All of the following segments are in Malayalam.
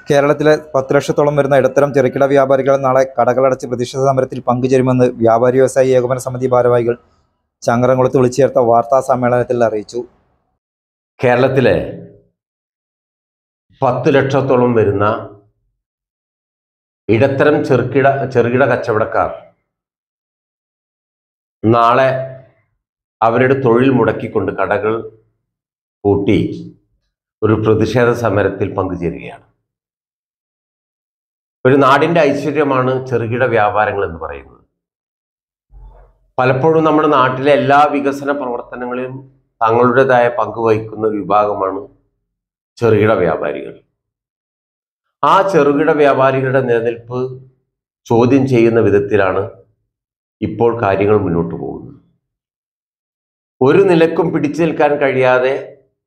കേരളത്തിലെ പത്ത് ലക്ഷത്തോളം വരുന്ന ഇടത്തരം ചെറുകിട വ്യാപാരികൾ നാളെ കടകളടച്ച് പ്രതിഷേധ സമരത്തിൽ പങ്കുചേരുമെന്ന് വ്യാപാരി വ്യവസായി ഏകോപന സമിതി ഭാരവാഹികൾ ചങ്ങരംകുളത്ത് വിളിച്ചു ചേർത്ത വാർത്താ സമ്മേളനത്തിൽ അറിയിച്ചു കേരളത്തിലെ പത്ത് ലക്ഷത്തോളം വരുന്ന ഇടത്തരം ചെറുകിട ചെറുകിട കച്ചവടക്കാർ നാളെ അവരുടെ തൊഴിൽ മുടക്കിക്കൊണ്ട് കടകൾ പൂട്ടി ഒരു പ്രതിഷേധ സമരത്തിൽ പങ്കുചേരുകയാണ് ഒരു നാടിൻ്റെ ഐശ്വര്യമാണ് ചെറുകിട വ്യാപാരങ്ങൾ എന്ന് പറയുന്നത് പലപ്പോഴും നമ്മുടെ നാട്ടിലെ എല്ലാ വികസന പ്രവർത്തനങ്ങളിലും തങ്ങളുടേതായ പങ്ക് വഹിക്കുന്ന ഒരു വിഭാഗമാണ് ചെറുകിട വ്യാപാരികൾ ആ ചെറുകിട വ്യാപാരികളുടെ നിലനിൽപ്പ് ചോദ്യം ചെയ്യുന്ന വിധത്തിലാണ് ഇപ്പോൾ കാര്യങ്ങൾ മുന്നോട്ട് പോകുന്നത് ഒരു നിലക്കും പിടിച്ചു നിൽക്കാൻ കഴിയാതെ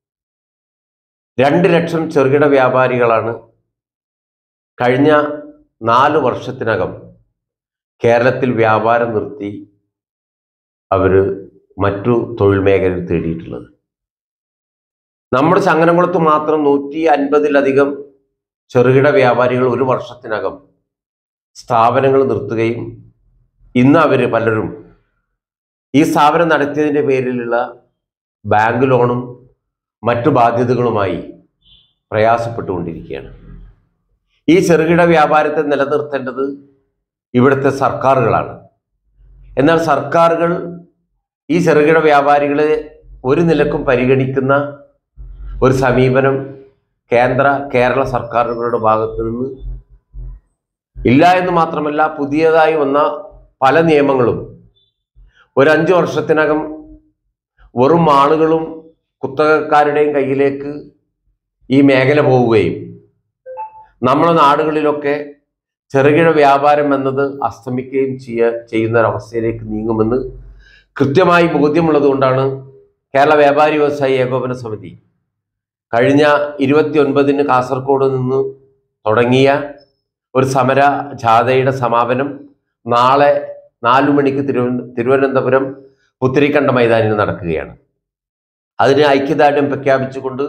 രണ്ട് ലക്ഷം ചെറുകിട വ്യാപാരികളാണ് കഴിഞ്ഞ നാല് വർഷത്തിനകം കേരളത്തിൽ വ്യാപാരം നിർത്തി അവർ മറ്റു തൊഴിൽ മേഖലയിൽ തേടിയിട്ടുള്ളത് നമ്മുടെ ചങ്ങനകുളത്ത് മാത്രം നൂറ്റി അൻപതിലധികം ചെറുകിട വ്യാപാരികൾ ഒരു വർഷത്തിനകം സ്ഥാപനങ്ങൾ നിർത്തുകയും ഇന്ന് അവർ പലരും ഈ സ്ഥാപനം നടത്തിയതിൻ്റെ പേരിലുള്ള ബാങ്ക് ലോണും മറ്റു ബാധ്യതകളുമായി പ്രയാസപ്പെട്ടുകൊണ്ടിരിക്കുകയാണ് ഈ ചെറുകിട വ്യാപാരത്തെ നിലനിർത്തേണ്ടത് ഇവിടുത്തെ സർക്കാരുകളാണ് എന്നാൽ സർക്കാരുകൾ ഈ ചെറുകിട വ്യാപാരികളെ ഒരു നിലക്കും പരിഗണിക്കുന്ന ഒരു സമീപനം കേന്ദ്ര കേരള സർക്കാരുകളുടെ ഭാഗത്തു നിന്ന് ഇല്ല എന്ന് മാത്രമല്ല പുതിയതായി വന്ന പല നിയമങ്ങളും ഒരു അഞ്ച് വർഷത്തിനകം വെറും ആളുകളും കുത്തകക്കാരുടെയും കയ്യിലേക്ക് ഈ മേഖല പോവുകയും നമ്മുടെ നാടുകളിലൊക്കെ ചെറുകിട വ്യാപാരം എന്നത് അസ്തമിക്കുകയും ചെയ്യ ചെയ്യുന്ന ഒരവസ്ഥയിലേക്ക് നീങ്ങുമെന്ന് കൃത്യമായി ബോധ്യമുള്ളത് കൊണ്ടാണ് കേരള വ്യാപാരി വ്യവസായി ഏകോപന സമിതി കഴിഞ്ഞ ഇരുപത്തി ഒൻപതിന് കാസർഗോഡ് നിന്ന് തുടങ്ങിയ ഒരു സമര ജാഥയുടെ സമാപനം നാളെ നാലു മണിക്ക് തിരുവന തിരുവനന്തപുരം പുത്തിരിക്കണ്ട മൈതാനിൽ നടക്കുകയാണ് അതിന് ഐക്യദാർഢ്യം പ്രഖ്യാപിച്ചുകൊണ്ട്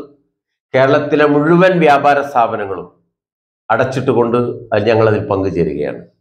കേരളത്തിലെ മുഴുവൻ വ്യാപാര സ്ഥാപനങ്ങളും അടച്ചിട്ടുകൊണ്ട് അത് ഞങ്ങളതിൽ പങ്കുചേരുകയാണ്